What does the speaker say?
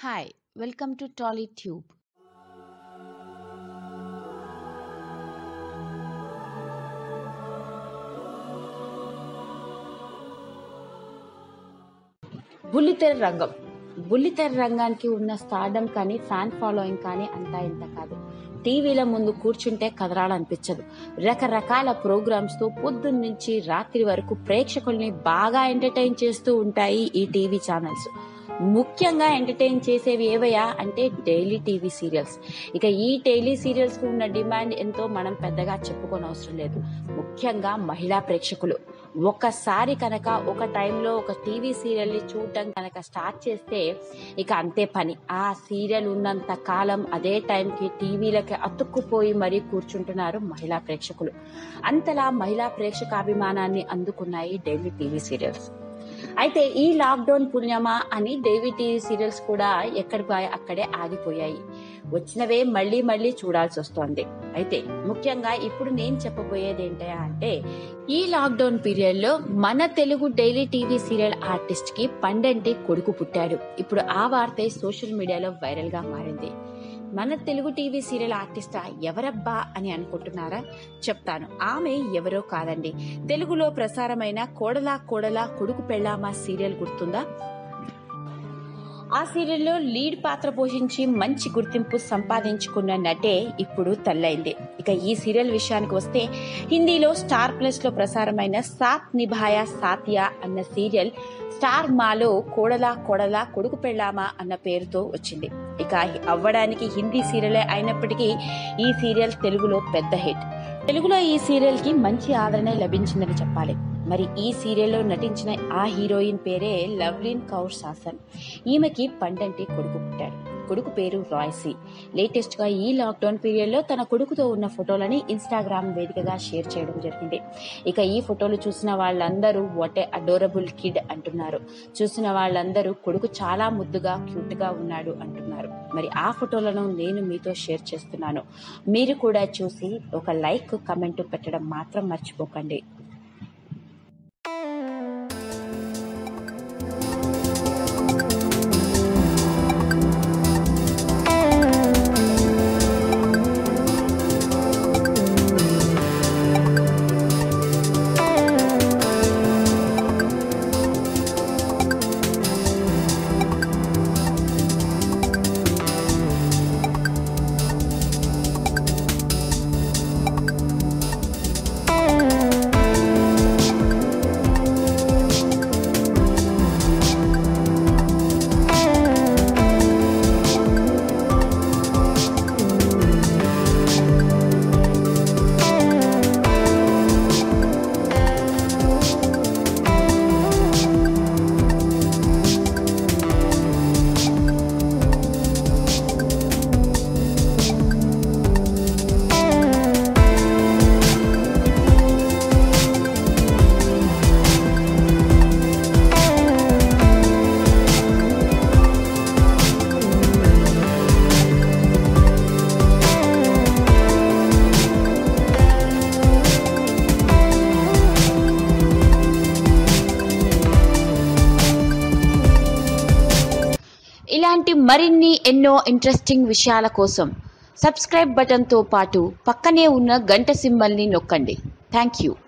Hi, welcome to TollyTube. బుల్లితెర రంగం బుల్లితెర రంగానికి ఉన్న స్టార్డమ్ కానీ ఫ్యాన్ ఫాలోయింగ్ కానీ అంతా ఇంత కాదు టీవీల ముందు కూర్చుంటే కదరాలనిపించదు రకరకాల ప్రోగ్రామ్స్ తో పొద్దున్న నుంచి రాత్రి వరకు ప్రేక్షకుల్ని బాగా ఎంటర్టైన్ చేస్తూ ఉంటాయి ఈ టీవీ ఛానల్స్ ముఖ్యంగా ఎంటర్టైన్ చేసేవి ఏవయ్యా అంటే డైలీ టీవీ సీరియల్స్ ఇక ఈ డైలీ సీరియల్స్ కు ఉన్న డిమాండ్ ఎంతో మనం పెద్దగా చెప్పుకోని అవసరం లేదు ముఖ్యంగా మహిళా ప్రేక్షకులు ఒక్కసారి కనుక ఒక టైంలో ఒక టీవీ సీరియల్ ని చూడటం కనుక స్టార్ట్ చేస్తే ఇక అంతే పని ఆ సీరియల్ ఉన్నంత కాలం అదే టైంకి టీవీలకి అతుక్కుపోయి మరీ కూర్చుంటున్నారు మహిళా ప్రేక్షకులు అంతలా మహిళా ప్రేక్షకాభిమానాన్ని అందుకున్నాయి డైలీ టీవీ సీరియల్స్ అయితే ఈ లాక్డౌన్ పుణ్యమా అని డైలీ టీవీ సీరియల్స్ కూడా ఎక్కడికి అక్కడే ఆగిపోయాయి వచ్చినవే మళ్ళీ మళ్ళీ చూడాల్సి వస్తోంది అయితే ముఖ్యంగా ఇప్పుడు నేను చెప్పబోయేది ఏంటయా అంటే ఈ లాక్డౌన్ పీరియడ్ లో మన Telugu daily TV serial artist కి పండంటి కొడుకు పుట్టాడు ఇప్పుడు ఆ వార్త సోషల్ మీడియాలో వైరల్ గా మారింది మన తెలుగు టీవీ సీరియల్ ఆర్టిస్టా ఎవరబ్బా అని అనుకుంటున్నారా చెప్తాను ఆమె ఎవరో కాదండి తెలుగులో ప్రసారమైన కోడలా కోడలా కొడుకు పెళ్ళామా సీరియల్ గుర్తుందా ఆ సీరియల్లో లీడ్ పాత్ర పోషించి మంచి గుర్తింపు సంపాదించుకున్న నటే ఇప్పుడు తల్లైంది ఇక ఈ సీరియల్ విషయానికి వస్తే హిందీలో స్టార్ ప్లస్ లో ప్రసారమైన సాత్ నిభాయా సాతియా అన్న సీరియల్ స్టార్ మాలో కోడలా కోడలా కొడుకు పెళ్ళామా అన్న పేరుతో వచ్చింది ఇక అవ్వడానికి హిందీ సీరియలే అయినప్పటికీ ఈ సీరియల్ తెలుగులో పెద్ద హిట్ తెలుగులో ఈ సీరియల్ కి మంచి ఆదరణ లభించిందని చెప్పాలి మరి ఈ సీరియల్లో నటించిన ఆ హీరోయిన్ పేరే లవ్లిన్ కౌర్ శాసన్ ఈమెకి పండంటి కొడుకు పుట్టాడు కొడుకు పేరు రాయ్సీ లేటెస్ట్ గా ఈ లాక్డౌన్ పీరియడ్ లో తన కొడుకుతో ఉన్న ఫోటోలని ఇన్స్టాగ్రామ్ వేదికగా షేర్ చేయడం జరిగింది ఇక ఈ ఫోటోలు చూసిన వాళ్ళందరూ వాట్ ఏ అడోరబుల్ కిడ్ అంటున్నారు చూసిన వాళ్ళందరూ కొడుకు చాలా ముద్దుగా క్యూట్ గా ఉన్నాడు అంటున్నారు మరి ఆ ఫోటోలను నేను మీతో షేర్ చేస్తున్నాను మీరు కూడా చూసి ఒక లైక్ కమెంట్ పెట్టడం మాత్రం మర్చిపోకండి ఇలాంటి మరిన్ని ఎన్నో ఇంట్రెస్టింగ్ విషయాల కోసం సబ్స్క్రైబ్ బటన్తో పాటు పక్కనే ఉన్న గంట సింబల్ని నొక్కండి థ్యాంక్ యూ